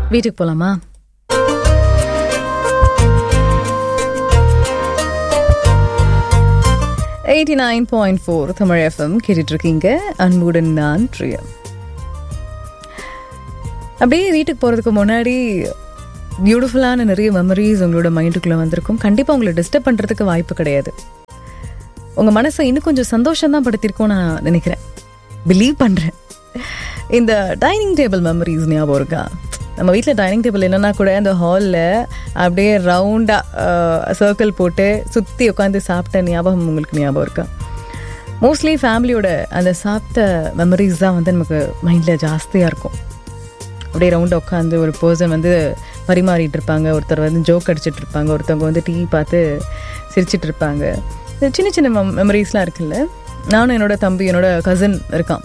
வீட்டுக்கு போலாமா eighty nine point four Tamil FM கேட்டுட்டு இருக்கீங்க அன்புடன் நான் பிரியா அப்படியே வீட்டுக்கு போகிறதுக்கு முன்னாடி பியூட்டிஃபுல்லான நிறைய மெமரிஸ் உங்களோட மைண்டுக்குள்ளே வந்திருக்கும் கண்டிப்பாக உங்களை டிஸ்டர்ப் பண்ணுறதுக்கு வாய்ப்பு கிடையாது உங்கள் மனசை இன்னும் கொஞ்சம் சந்தோஷம் தான் படுத்திருக்கோம் நான் நினைக்கிறேன் பிலீவ் பண்ணுறேன் இந்த டைனிங் டேபிள் மெமரிஸ் ஞாபகம் இருக்கா நம்ம வீட்டில் டைனிங் டேபிள் என்னன்னா கூட அந்த ஹாலில் அப்படியே ரவுண்டாக சர்க்கிள் போட்டு சுற்றி உட்காந்து சாப்பிட்ட ஞாபகம் உங்களுக்கு ஞாபகம் இருக்கா மோஸ்ட்லி ஃபேமிலியோட அந்த சாப்பிட்ட மெமரிஸ் தான் வந்து நமக்கு மைண்டில் ஜாஸ்தியாக இருக்கும் அப்படியே ரவுண்டாக உட்காந்து ஒரு பர்சன் வந்து பரிமாறிட்டு இருப்பாங்க ஒருத்தர் வந்து ஜோக் அடிச்சிட்டு இருப்பாங்க ஒருத்தவங்க வந்து டிவி பார்த்து சிரிச்சிட்டு இருப்பாங்க இந்த சின்ன சின்ன மெம் மெமரிஸ்லாம் இருக்குல்ல நானும் என்னோட தம்பி என்னோட கசின் இருக்கான்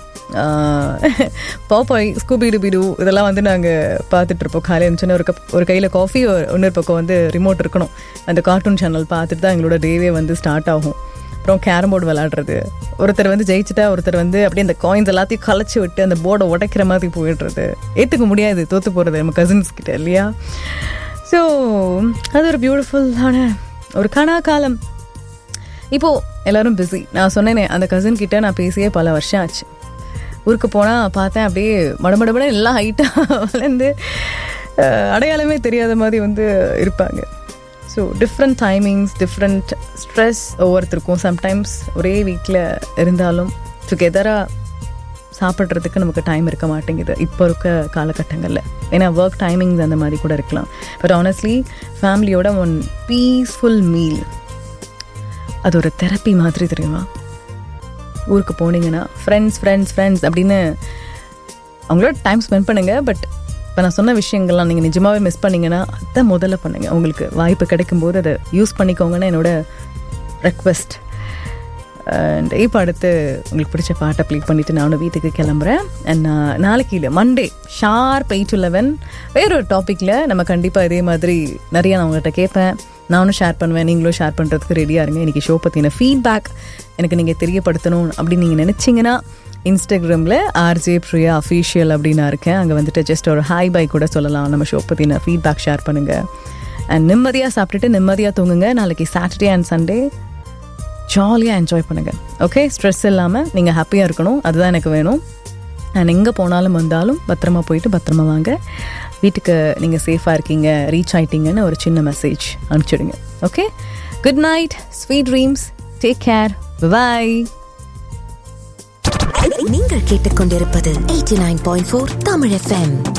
பாப்பாய் ஸ்கூபிடு பிடு இதெல்லாம் வந்து நாங்கள் பார்த்துட்டு இருப்போம் காலையில் இருந்துச்சுன்னா ஒரு கப் ஒரு கையில் காஃபி இன்னொரு பக்கம் வந்து ரிமோட் இருக்கணும் அந்த கார்ட்டூன் சேனல் பார்த்துட்டு தான் எங்களோட டேவே வந்து ஸ்டார்ட் ஆகும் அப்புறம் கேரம் போர்டு விளாடுறது ஒருத்தர் வந்து ஜெயிச்சுட்டா ஒருத்தர் வந்து அப்படியே அந்த காயின்ஸ் எல்லாத்தையும் கலைச்சி விட்டு அந்த போர்டை உடைக்கிற மாதிரி போயிடுறது ஏற்றுக்க முடியாது தோற்று போகிறது நம்ம கசின்ஸ் கிட்ட இல்லையா ஸோ அது ஒரு பியூட்டிஃபுல்லான ஒரு கனா காலம் இப்போது எல்லாரும் பிஸி நான் சொன்னேனே அந்த கசின் கிட்ட நான் பேசியே பல வருஷம் ஆச்சு ஊருக்கு போனால் பார்த்தேன் அப்படியே மடமடமட எல்லாம் ஹைட்டாக வளர்ந்து அடையாளமே தெரியாத மாதிரி வந்து இருப்பாங்க so different timings different stress ஒவ்வொருத்தருக்கும் சம்டைம்ஸ் ஒரே வீட்டில் இருந்தாலும் டுகெதராக சாப்பிட்றதுக்கு நமக்கு டைம் இருக்க மாட்டேங்குது இப்போ இருக்க காலகட்டங்களில் ஏன்னா ஒர்க் டைமிங்ஸ் அந்த மாதிரி கூட இருக்கலாம் பட் ஆனஸ்ட்லி ஃபேமிலியோட ஒன் பீஸ்ஃபுல் மீல் அது ஒரு தெரப்பி மாதிரி தெரியுமா ஊருக்கு போனீங்கன்னா ஃப்ரெண்ட்ஸ் ஃப்ரெண்ட்ஸ் ஃப்ரெண்ட்ஸ் அப்படின்னு அவங்களோட டைம் ஸ்பெண்ட் பண்ணுங்கள் பட் இப்போ நான் சொன்ன விஷயங்கள்லாம் நீங்கள் நிஜமாகவே மிஸ் பண்ணீங்கன்னா அதை முதல்ல பண்ணுங்கள் உங்களுக்கு வாய்ப்பு கிடைக்கும்போது அதை யூஸ் பண்ணிக்கோங்கன்னு என்னோட ரெக்வெஸ்ட் அண்ட் இப்போ அடுத்து உங்களுக்கு பிடிச்ச பாட்டை ப்ளே பண்ணிவிட்டு நானும் வீட்டுக்கு கிளம்புறேன் அண்ட் நாளைக்கு இல்லை Monday sharp eight to eleven வேறொரு டாப்பிக்கில் நம்ம கண்டிப்பாக இதே மாதிரி நிறைய நான் உங்கள்கிட்ட கேட்பேன் நானும் ஷேர் பண்ணுவேன் நீங்களும் ஷேர் பண்ணுறதுக்கு ரெடியாக இருங்க இன்றைக்கி ஷோ பற்றின ஃபீட்பேக் எனக்கு நீங்கள் தெரியப்படுத்தணும் அப்படின்னு நீங்கள் நினச்சிங்கன்னா இன்ஸ்டாகிராமில் ஆர்ஜே பிரியா அஃபீஷியல் அப்படின்னு நான் இருக்கேன் அங்கே வந்துட்டு ஜஸ்ட் ஒரு ஹாய் பை கூட சொல்லலாம் நம்ம ஷோ பற்றின ஃபீட்பேக் ஷேர் பண்ணுங்கள் அண்ட் நிம்மதியாக சாப்பிட்டுட்டு நிம்மதியாக தூங்குங்க நாளைக்கு சாட்டர்டே அண்ட் சண்டே ஜாலியாக என்ஜாய் பண்ணுங்கள் ஓகே ஸ்ட்ரெஸ் இல்லாமல் நீங்கள் ஹாப்பியாக இருக்கணும் அதுதான் எனக்கு வேணும் அண்ட் எங்கே போனாலும் வந்தாலும் பத்திரமா போயிட்டு பத்திரமா வாங்க வீட்டுக்கு நீங்கள் சேஃபாக இருக்கீங்க ரீச் ஆயிட்டீங்கன்னு ஒரு சின்ன மெசேஜ் அனுப்பிச்சிடுங்க okay good night sweet dreams take care bye நீங்கள் கேட்டுக்கொண்டிருப்பது 89.4 தமிழ் எஃப்எம்